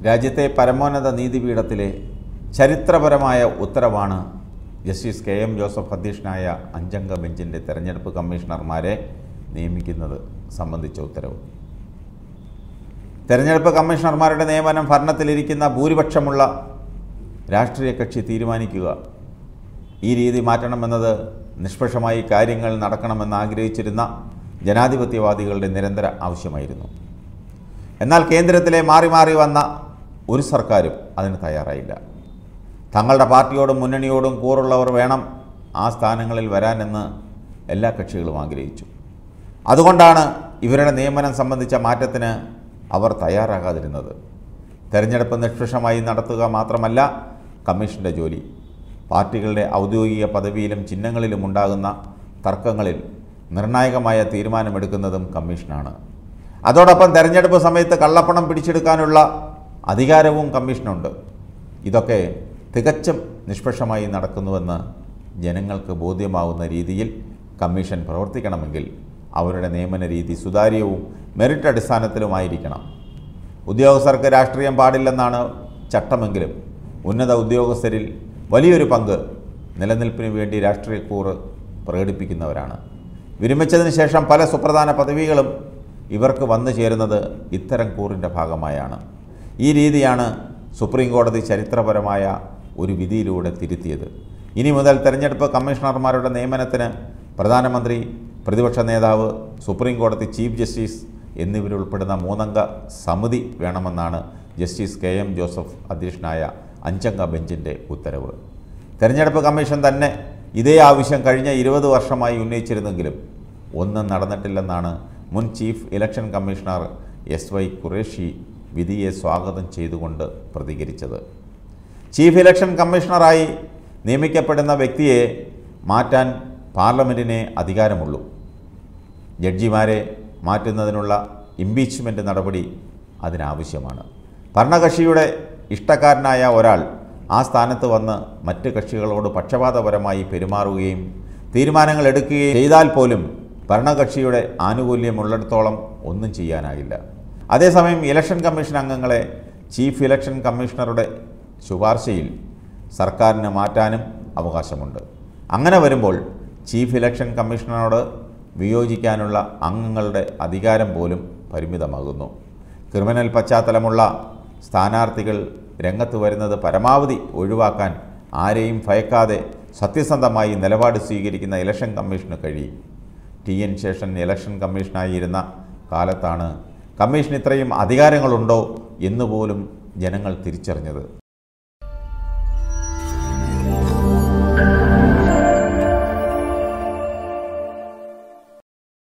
രാജ്യത്തെ പരമോന്നത നീതിപീഠത്തിലെ ചരിത്രപരമായ ഉത്തരവാണ് ജസ്റ്റിസ് കെ എം ജോസഫ് അധ്യക്ഷനായ അഞ്ചംഗ ബെഞ്ചിൻ്റെ തെരഞ്ഞെടുപ്പ് കമ്മീഷണർമാരെ നിയമിക്കുന്നത് സംബന്ധിച്ച ഉത്തരവ് തെരഞ്ഞെടുപ്പ് കമ്മീഷണർമാരുടെ നിയമനം ഭരണത്തിലിരിക്കുന്ന ഭൂരിപക്ഷമുള്ള രാഷ്ട്രീയ കക്ഷി തീരുമാനിക്കുക ഈ രീതി മാറ്റണമെന്നത് നിഷ്പക്ഷമായി കാര്യങ്ങൾ നടക്കണമെന്ന് ആഗ്രഹിച്ചിരുന്ന ജനാധിപത്യവാദികളുടെ നിരന്തര ആവശ്യമായിരുന്നു എന്നാൽ കേന്ദ്രത്തിലെ മാറി മാറി വന്ന ഒരു സർക്കാരും അതിന് തയ്യാറായില്ല തങ്ങളുടെ പാർട്ടിയോടും മുന്നണിയോടും കൂറുള്ളവർ വേണം ആ സ്ഥാനങ്ങളിൽ വരാനെന്ന് എല്ലാ കക്ഷികളും ആഗ്രഹിച്ചു അതുകൊണ്ടാണ് ഇവരുടെ നിയമനം സംബന്ധിച്ച മാറ്റത്തിന് അവർ തയ്യാറാകാതിരുന്നത് തെരഞ്ഞെടുപ്പ് നിഷ്പക്ഷമായി നടത്തുക മാത്രമല്ല കമ്മീഷൻ്റെ ജോലി പാർട്ടികളുടെ ഔദ്യോഗിക പദവിയിലും ചിഹ്നങ്ങളിലും ഉണ്ടാകുന്ന തർക്കങ്ങളിൽ നിർണായകമായ തീരുമാനമെടുക്കുന്നതും കമ്മീഷനാണ് അതോടൊപ്പം തെരഞ്ഞെടുപ്പ് സമയത്ത് കള്ളപ്പണം പിടിച്ചെടുക്കാനുള്ള അധികാരവും കമ്മീഷനുണ്ട് ഇതൊക്കെ തികച്ചും നിഷ്പക്ഷമായി നടക്കുന്നുവെന്ന് ജനങ്ങൾക്ക് ബോധ്യമാവുന്ന രീതിയിൽ കമ്മീഷൻ പ്രവർത്തിക്കണമെങ്കിൽ അവരുടെ നിയമന രീതി സുതാര്യവും മെറിറ്റ് അടിസ്ഥാനത്തിലുമായിരിക്കണം ഉദ്യോഗസ്ഥർക്ക് രാഷ്ട്രീയം പാടില്ലെന്നാണ് ചട്ടമെങ്കിലും ഉന്നത ഉദ്യോഗസ്ഥരിൽ വലിയൊരു പങ്ക് നിലനിൽപ്പിന് വേണ്ടി രാഷ്ട്രീയ കൂറ് പ്രകടിപ്പിക്കുന്നവരാണ് വിരമിച്ചതിന് ശേഷം പല സുപ്രധാന പദവികളും ഇവർക്ക് വന്നു ചേരുന്നത് ഇത്തരം കൂറിൻ്റെ ഭാഗമായാണ് ഈ രീതിയാണ് സുപ്രീം കോടതി ചരിത്രപരമായ ഒരു വിധിയിലൂടെ തിരുത്തിയത് ഇനി മുതൽ തെരഞ്ഞെടുപ്പ് കമ്മീഷണർമാരുടെ നിയമനത്തിന് പ്രധാനമന്ത്രി പ്രതിപക്ഷ നേതാവ് സുപ്രീം കോടതി ചീഫ് ജസ്റ്റിസ് എന്നിവരുൾപ്പെടുന്ന മൂന്നംഗ സമിതി വേണമെന്നാണ് ജസ്റ്റിസ് കെ എം ജോസഫ് അധ്യക്ഷനായ അഞ്ചംഗ ബെഞ്ചിൻ്റെ ഉത്തരവ് തെരഞ്ഞെടുപ്പ് കമ്മീഷൻ തന്നെ ഇതേ ആവശ്യം കഴിഞ്ഞ ഇരുപത് വർഷമായി ഉന്നയിച്ചിരുന്നെങ്കിലും ഒന്നും നടന്നിട്ടില്ലെന്നാണ് മുൻ chief election commissioner S Y Quraishi വിധിയെ സ്വാഗതം ചെയ്തുകൊണ്ട് പ്രതികരിച്ചത് ചീഫ് ഇലക്ഷൻ കമ്മീഷണറായി നിയമിക്കപ്പെടുന്ന വ്യക്തിയെ മാറ്റാൻ പാർലമെൻറ്റിനെ അധികാരമുള്ളൂ ജഡ്ജിമാരെ മാറ്റുന്നതിനുള്ള ഇംപീച്ച്മെൻ്റ് നടപടി അതിനാവശ്യമാണ് ഭരണകക്ഷിയുടെ ഇഷ്ടക്കാരനായ ഒരാൾ ആ സ്ഥാനത്ത് വന്ന് മറ്റ് കക്ഷികളോട് പക്ഷപാതപരമായി പെരുമാറുകയും തീരുമാനങ്ങൾ എടുക്കുകയും ചെയ്താൽ പോലും ഭരണകക്ഷിയുടെ ആനുകൂല്യമുള്ളിടത്തോളം ഒന്നും ചെയ്യാനാകില്ല അതേസമയം ഇലക്ഷൻ കമ്മീഷൻ അംഗങ്ങളെ ചീഫ് ഇലക്ഷൻ കമ്മീഷണറുടെ ശുപാർശയിൽ സർക്കാരിന് മാറ്റാനും അവകാശമുണ്ട് അങ്ങനെ വരുമ്പോൾ ചീഫ് ഇലക്ഷൻ കമ്മീഷണറോട് വിയോജിക്കാനുള്ള അംഗങ്ങളുടെ അധികാരം പോലും പരിമിതമാകുന്നു ക്രിമിനൽ പശ്ചാത്തലമുള്ള സ്ഥാനാർത്ഥികൾ രംഗത്ത് വരുന്നത് പരമാവധി ഒഴിവാക്കാൻ ആരെയും ഭയക്കാതെ സത്യസന്ധമായി നിലപാട് സ്വീകരിക്കുന്ന ഇലക്ഷൻ കമ്മീഷന് കഴിയും ടി എൻ ശേഷൻ ഇലക്ഷൻ കമ്മീഷനായിരുന്ന കാലത്താണ് കമ്മീഷൻ ഇത്രയും അധികാരങ്ങളുണ്ടോ എന്നുപോലും ജനങ്ങൾ തിരിച്ചറിഞ്ഞത്